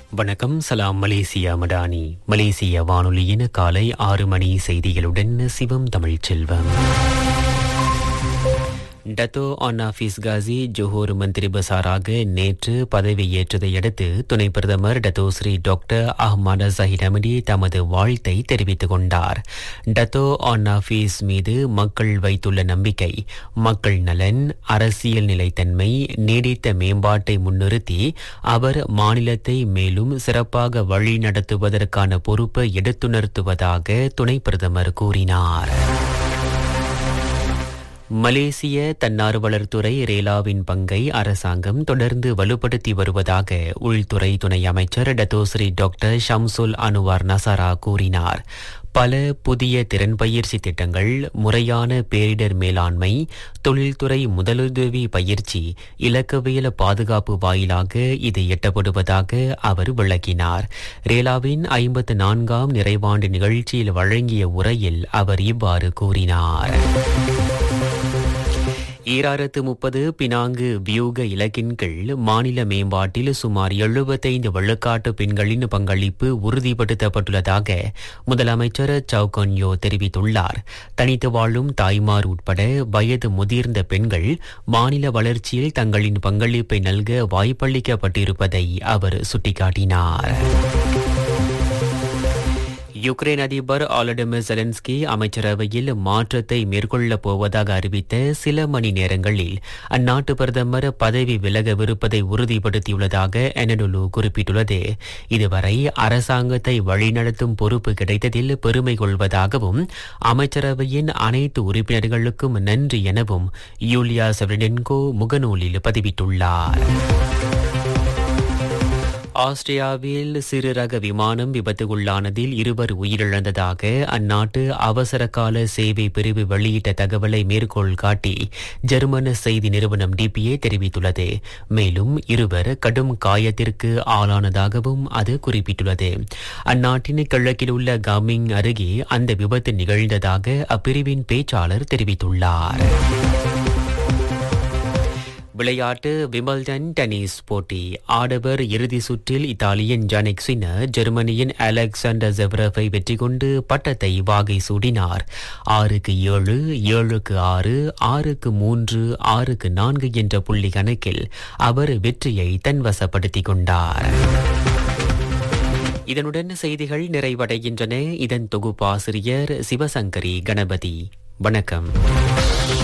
வணக்கம் சலாம் மலேசியா மடானி மலேசிய வானொலியின் காலை ஆறு மணி செய்திகளுடன் Sivam Tamil Selvam Dato Onn Hafiz Ghazi Johor மந்திரி பசாராக நேற்று பதவியேற்றதை அடுத்து துணை பிரதமர் Dato Seri doctor Ahmad Zahid Hamidi தமது வாழ்த்தை தெரிவித்துக் கொண்டார் டத்தோ ஆனாஃபிஸ் மீது மக்கள் வைத்துள்ள நம்பிக்கை மக்கள் நலன் அரசியல் நிலைத்தன்மை நீடித்த மேம்பாட்டை முன்னிறுத்தி அவர் மாநிலத்தை மேலும் சிறப்பாக வழி நடத்துவதற்கான பொறுப்பை எடுத்துணர்த்துவதாக துணை பிரதமர் கூறினார் மலேசிய தன்னார்வலர் துறை ரேலாவின் பங்கை அரசாங்கம் தொடர்ந்து வலுப்படுத்தி வருவதாக உள்துறை துணை அமைச்சர் Dato Seri doctor Shamsul Anuar Nasarah கூறினார் பல புதிய திறன் பயிற்சி திட்டங்கள் முறையான பேரிடர் மேலாண்மை தொழில்துறை முதலுதவி பயிற்சி இலக்கவியல் பாதுகாப்பு வாயிலாக இது எட்டப்படுவதாக அவர் விளக்கினார் ரேலாவின் ஐம்பத்து நான்காம் நிறைவாண்டு நிகழ்ச்சியில் வழங்கிய உரையில் அவர் இவ்வாறு கூறினார் ஈராயிரத்து முப்பது பினாங்கு வியூக இலக்கின் கீழ் மாநில மேம்பாட்டில் சுமார் எழுபத்தைந்து வெள்ளக்காட்டு பெண்களின் பங்களிப்பு உறுதிப்படுத்தப்பட்டுள்ளதாக முதலமைச்சர் சவுகன்யோ தெரிவித்துள்ளார் தனித்து வாழும் தாய்மார் உட்பட வயது முதிர்ந்த பெண்கள் மாநில வளர்ச்சியில் தங்களின் பங்களிப்பை நல்க வாய்ப்பளிக்கப்பட்டிருப்பதை அவர் சுட்டிக்காட்டினார் யுக்ரைன் அதிபர் ஆலடமிர் செலன்ஸ்கி அமைச்சரவையில் மாற்றத்தை மேற்கொள்ளப் போவதாக அறிவித்த சில மணி நேரங்களில் அந்நாட்டு பிரதமர் பதவி விலகவிருப்பதை உறுதிப்படுத்தியுள்ளதாக எனடுலு குறிப்பிட்டுள்ளது இதுவரை அரசாங்கத்தை வழிநடத்தும் பொறுப்பு கிடைத்ததில் பெருமை கொள்வதாகவும் அமைச்சரவையின் அனைத்து உறுப்பினர்களுக்கும் நன்றி எனவும் யூலியா செவரிடென்கோ முகநூலில் பதிவிட்டுள்ளார் ஆஸ்திரியாவில் சிறு ரக விமானம் விபத்துக்குள்ளானதில் இருவர் உயிரிழந்ததாக அந்நாட்டு அவசர கால சேவை பிரிவு வெளியிட்ட தகவலை மேற்கோள் காட்டி ஜெர்மன் செய்தி நிறுவனம் டிபிஏ தெரிவித்துள்ளது மேலும் இருவர் கடும் காயத்திற்கு ஆளானதாகவும் அது குறிப்பிட்டுள்ளது அந்நாட்டின் கிழக்கில் உள்ள காமிங் அருகே அந்த விபத்து நிகழ்ந்ததாக அப்பிரிவின் பேச்சாளர் தெரிவித்துள்ளார் விளையாட்டு விம்பிள்டன் டென்னிஸ் போட்டி ஆடவர் இறுதி சுற்றில் இத்தாலியின் ஜானிக் சின்னர் ஜெர்மனியின் அலெக்சாண்டர் ஜெவ்ரஃபை வெற்றி கொண்டு பட்டத்தை வாகை சூடினார் ஆறுக்கு ஏழு ஏழுக்கு ஆறு ஆறுக்கு மூன்று ஆறுக்கு நான்கு என்ற புள்ளி கணக்கில் அவர் வெற்றியை தன்வசப்படுத்திக் கொண்டார் இதனுடன் செய்திகள் நிறைவடைகின்றன இதன் தொகுப்பாசிரியர் சிவசங்கரி கணபதி வணக்கம்